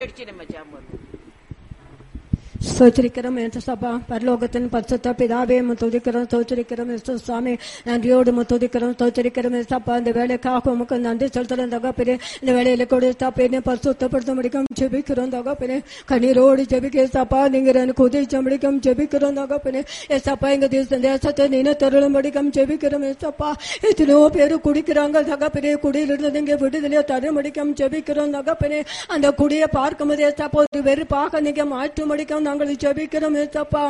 அடிச்சு நம்ம ஜாம் பண்ணுவோம் ஸ்தோத்திரிக்கிறோம் என்ற சபா பரலோகத்தின் பரிசுத்த பிதாவே முத்துதிக்கிறோம் ஸ்தோத்திரிக்கிறோம் இயேசு சுவாமி நன்றியோடு முத்துதிக்கிறோம் ஸ்தோத்திரிக்கிறோம் சப்பா இந்த வேலைக்காக உமக்கு நன்றி செலுத்துறோம் தகப்பினே இந்த வேலையில கூட தப்பேனே பரிசுத்தப்படுத்த முடிக்கும் ஜெபிக்கிறோம் தகப்பினே கண்ணீரோடு ஜெபிக்க சப்பா நீங்க எனக்கு உதவி முடிக்கும் ஜெபிக்கிறோம் தகப்பினே ஏசப்பா எங்க தேச தேசத்தை நினை தருளும் முடிக்கும் ஜெபிக்கிறோம் ஏசப்பா எத்தனையோ பேரு குடிக்கிறாங்க தகப்பினே குடியிலிருந்து நீங்க விடுதலையோ தர முடிக்கும் ஜெபிக்கிறோம் தகப்பினே அந்த குடியை பார்க்கும்போது ஏசப்பா ஒரு வெறுப்பாக நீங்க மாற்ற முடிக்கும் நாங்கள் ஜெபிக்கிறோம் ஏசப்பா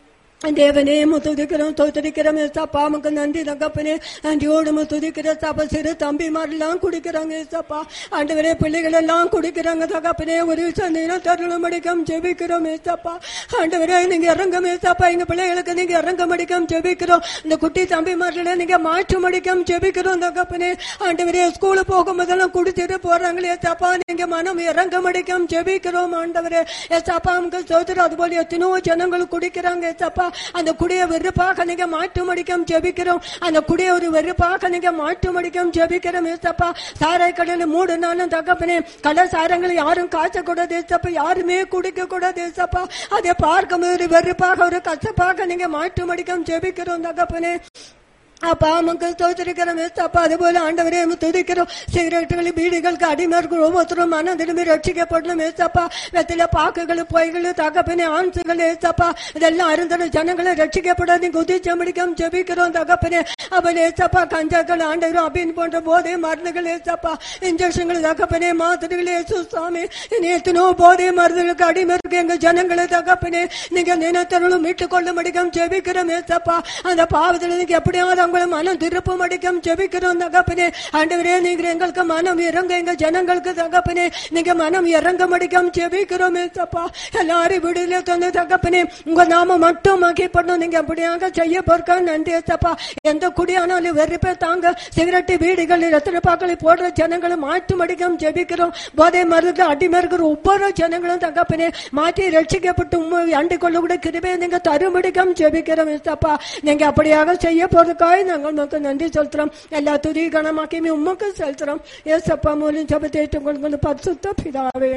தேவனே முத்துதிக்கிறோம் தோத்தரிக்கிறோம் ஏசப்பா நமக்கு நன்றி தகப்பனே நன்றியோடு முத்துதிக்கிற சப்பா சிறு தம்பிமாரெல்லாம் குடிக்கிறாங்க ஏசப்பா ஆண்டவரே பிள்ளைகள் எல்லாம் குடிக்கிறாங்க தகப்பனே ஒரு சந்தையிலும் தருணம் அடிக்கம் ஜெபிக்கிறோம் ஏசப்பா ஆண்டவரே நீங்க இறங்கும் ஏசப்பா எங்க பிள்ளைகளுக்கு நீங்க இறங்க அடிக்கம் ஜெபிக்கிறோம் இந்த குட்டி தம்பிமார்களை நீங்க மாற்றம் அடிக்கம் ஜெபிக்கிறோம் தகப்பனே ஆண்டவரே ஸ்கூலு போகும்போதெல்லாம் குடிச்சிட்டு போறாங்களே ஏசப்பா நீங்க மனம் இறங்க அடிக்கம் ஜெபிக்கிறோம் ஆண்டவரே ஏசப்பா நமக்கு சோதரம் அதுபோல எத்தனையோ ஜனங்கள் குடிக்கிறாங்க ஏசப்பா அந்த குடிய வெறுப்பாக நீங்க மாற்றம் அடிக்கம் ஜெபிக்கிறோம் அந்த குடிய ஒரு வெறுப்பாக நீங்க மாற்றம் அடிக்கம் ஜெபிக்கிறோம் ஏசப்பா சாராய் கடல மூடு நாளும் தகப்பனே கள்ள சாரங்களை யாரும் காய்ச்சக்கூடாது ஏசப்பா யாருமே குடிக்க கூடாது ஏசப்பா அதை பார்க்கும் ஒரு வெறுப்பாக ஒரு கசப்பாக நீங்க மாற்றம் அடிக்கம் ஜெபிக்கிறோம் தகப்பனே அப்பா மக்கள் தோற்றிருக்கிறோம் அப்பா அதுபோல ஆண்டவரே துதிக்கிறோம் சிகரெட்டுகள் பீடிகளுக்கு அடிமை இருக்கிறோம் ஒவ்வொருத்தரும் மனம் திரும்பி ரட்சிக்கப்படணும் ஏசப்பா வெத்தில பாக்குகள் பொய்கள் தகப்பனே ஆன்சுகள் ஏசப்பா இதெல்லாம் அருந்தன ஜனங்களை ரட்சிக்கப்பட நீங்க உதிச்ச முடிக்கும் ஜெபிக்கிறோம் தகப்பனே அவள் ஏசப்பா கஞ்சாக்கள் ஆண்டவரும் அப்படின்னு போன்ற போதை மருந்துகள் ஏசப்பா இன்ஜெக்ஷன்கள் தகப்பனே மாத்திரைகள் ஏசு சுவாமி நேத்தனோ போதை மருந்துகளுக்கு அடிமை இருக்கு எங்க ஜனங்களை தகப்பனே நீங்க நினைத்தருளும் மீட்டுக் கொள்ள முடிக்கும் ஜெபிக்கிறோம் ஏசப்பா அந்த பாவத்தில் நீங்க எப்படியாவது உங்களை மனம் திருப்பம் அடிக்கும் ஜெபிக்கிறோம் தகப்பனே ஆண்டவரே நீங்க எங்களுக்கு மனம் இறங்க எங்க ஜனங்களுக்கு தகப்பனே நீங்க மனம் இறங்க முடிக்கும் ஜெபிக்கிறோம் ஏசப்பா எல்லாரும் விடுதலை தந்து தகப்பனே உங்க நாம மட்டும் மகிப்படணும் நீங்க அப்படியாக செய்ய பொறுக்க நன்றி ஏசப்பா எந்த குடியானாலும் வெறுப்பே தாங்க சிகரெட்டு வீடுகள் ரத்தின பாக்களை போடுற ஜனங்களை மாற்று மடிக்கும் ஜெபிக்கிறோம் போதை மருந்து அடிமை இருக்கிற ஒவ்வொரு ஜனங்களும் தகப்பனே மாற்றி ரட்சிக்கப்பட்டு உண்மை அண்டிக் கொள்ள கூட கிருபை நீங்க தருமடிக்கும் ஜெபிக்கிறோம் ஏசப்பா நீங்க அப்படியாக செய்ய போறதுக்காக நாங்கள் உமக்கு நன்றி செலுத்துறோம் எல்லா துதி கணமாக்கியுமே உமக்கு செலுத்துறோம் ஏசப்பா மூலம் ஜபத்தேற்று கொண்டு பரிசுத்த பிதாவே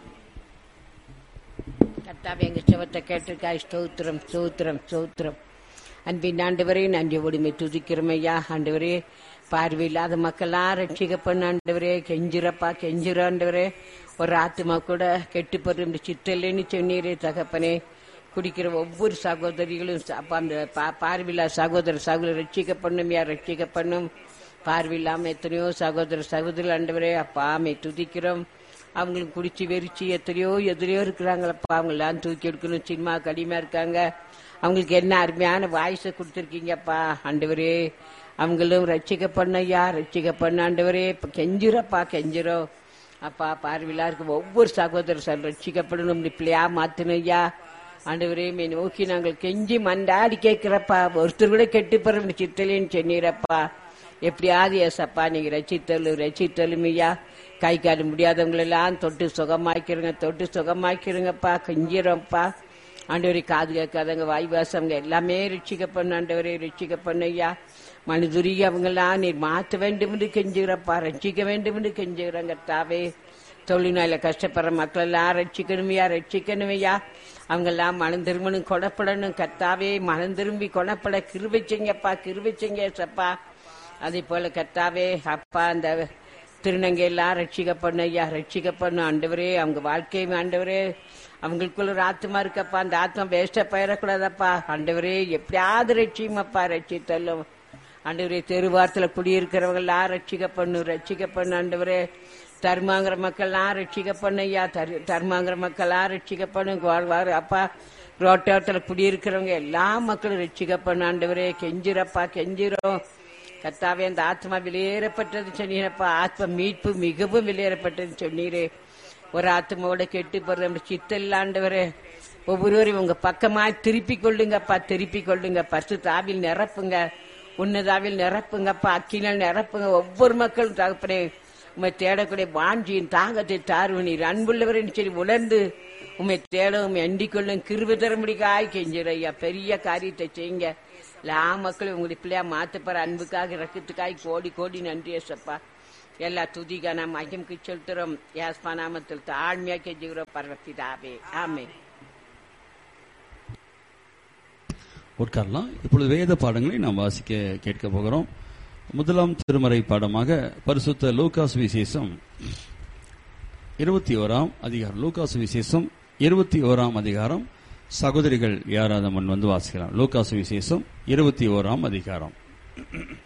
கர்த்தாவே எங்க செவத்தை கேட்டிருக்காய் ஸ்தோத்திரம் ஸ்தோத்திரம் ஸ்தோத்திரம் அன்பின் ஆண்டவரே நன்றி ஒடுமை துதிக்கிறோம் ஐயா ஆண்டவரே பார்வையில்லாத மக்கள்லாம் ரட்சிக்க பண்ண ஆண்டவரே கெஞ்சிரப்பா கெஞ்சிர ஆண்டவரே ஒரு ஆத்மா கூட கெட்டு போற சித்தல்லைன்னு சொன்னீரே தகப்பனே குடிக்கிற ஒவ்வொரு சகோதரிகளும் ச- அப்ப அந்த பா- பார்வையில்லா சகோதர சகோதரர் ரட்சிக்க பண்ணும் யார் ரட்சிக்க பண்ணும் பார்வையில்லாம எத்தனையோ சகோதர சகோதரி ஆண்டவரே அப்பா ஆமை துதிக்கிறோம் அவங்களுக்கு குடிச்சு வெறிச்சு எத்தனையோ எதிரையோ இருக்கிறாங்களப்பா அவங்களாம் தூக்கி எடுக்கணும் சினிமா கடிமையா இருக்காங்க அவங்களுக்கு என்ன அருமையான வாய்ஸை கொடுத்துருக்கீங்கப்பா ஆண்டவரே அவங்களும் ரட்சிக்க பண்ணையா ரட்சிக்க பண்ண ஆண்டவரே இப்ப கெஞ்சிரப்பா கெஞ்சிரும் அப்பா பார்வையிலா இருக்க ஒவ்வொரு சகோதர சார் ரட்சிக்கப்படணும் பிள்ளையா மாத்தணையா ஆண்டவரே மே நோக்கி நாங்கள் கெஞ்சி மண்டாடி கேட்கிறப்பா ஒருத்தர் கூட கெட்டு போற சித்தலேன்னு சொன்னீரப்பா எப்படியாவது ஏசப்பா நீங்க ரசித்தலும் ரசித்தலும் ஐயா கை கால் முடியாதவங்களெல்லாம் தொட்டு சுகமாக்கிறங்க தொட்டு சுகமாக்கிறங்கப்பா கெஞ்சிரப்பா ஆண்டவரை காது கேட்காதவங்க வாய் வாசவங்க எல்லாமே ரிச்சிக்க பண்ண ஆண்டவரே ரிச்சிக்க பண்ண ஐயா மனுதுரி அவங்கெல்லாம் நீர் மாற்ற வேண்டும் என்று கெஞ்சுகிறப்பா ரட்சிக்க வேண்டும் என்று கெஞ்சுகிறங்க தாவே தொழில்நோயில கஷ்டப்படுற மக்கள் எல்லாம் ரட்சிக்கணுமையா ரட்சிக்கணுமையா அவங்க எல்லாம் மனம் திரும்பணும் கொடப்படணும் கத்தாவே மனம் திரும்பி கொடப்பட கிருபிச்சிங்கப்பா கிருபிச்சிங்க சப்பா அதே போல கத்தாவே அப்பா அந்த திருநங்கை எல்லாம் ரட்சிக்க பண்ண ஐயா ரட்சிக்க பண்ண ஆண்டவரே அவங்க வாழ்க்கையும் ஆண்டவரே அவங்களுக்குள்ள ஒரு ஆத்மா இருக்கப்பா அந்த ஆத்மா வேஸ்டா பயிரக்கூடாதப்பா ஆண்டவரே எப்படியாவது ரட்சியுமப்பா ரட்சித்தல்லும் ஆண்டவரே தெருவாரத்துல குடியிருக்கிறவங்க எல்லாம் ரட்சிக்க பண்ணு ரட்சிக்க பண்ணு ஆண்டவரே தர்மாங்கிற மக்கள்லாம் ரட்சிக்க பண்ணு ஐயா தர்- தர்மாங்கிற மக்கள்லாம் ரட்சிக்க பண்ணு வா- வா- அப்பா ரோட்டோரத்துல குடியிருக்கிறவங்க எல்லா மக்களும் ரட்சிக்க பண்ணு ஆண்டவரே கெஞ்சிரப்பா கெஞ்சிரும் கத்தாவே அந்த ஆத்மா வெளியேறப்பட்டது சொன்னீரப்பா ஆத்மா மீட்பு மிகவும் வெளியேறப்பட்டது சொன்னீரே ஒரு ஆத்மாவோட கெட்டு போறது நம்ம சித்தல்லாண்டவரே ஒவ்வொருவரையும் உங்க பக்கமாய் திருப்பி கொள்ளுங்கப்பா திருப்பி கொள்ளுங்க பசு தாவில் நிரப்புங்க உன்னதாவில் நிரப்புங்கப்பா அக்கினால் நிரப்புங்க ஒவ்வொரு மக்களும் தகப்பனே உண்மை தேடக்கூடிய வாஞ்சியின் தாகத்தை தாருவ நீர் அன்புள்ளவரின் சரி உணர்ந்து உண்மை தேட உண்மை அண்டிக் கொள்ளும் கிருப தரமுடிக்காய் கெஞ்சிற ஐயா பெரிய காரியத்தை செய்யுங்க எல்லா மக்களும் உங்களுடைய பிள்ளையா மாத்தப்பற அன்புக்காக ரக்கத்துக்காய் கோடி கோடி நன்றி ஏசப்பா எல்லா துதிகான மகிம்க்கு செலுத்துறோம் யாஸ்பா நாமத்தில் தாழ்மையா கெஞ்சுகிறோம் பரவப்பிதாவே ஆமே உட்காரலாம் இப்பொழுது வேத பாடங்களை நாம் வாசிக்க கேட்க போகிறோம் முதலாம் திருமறை பாடமாக பரிசுத்த லூகாஸ் விசேஷம் இருபத்தி ஓராம் அதிகாரம் லூகாஸ் விசேஷம் இருபத்தி ஓராம் அதிகாரம் சகோதரிகள் யாராவது முன் வந்து வாசிக்கலாம் லூகாஸ் விசேஷம் இருபத்தி ஓராம் அதிகாரம்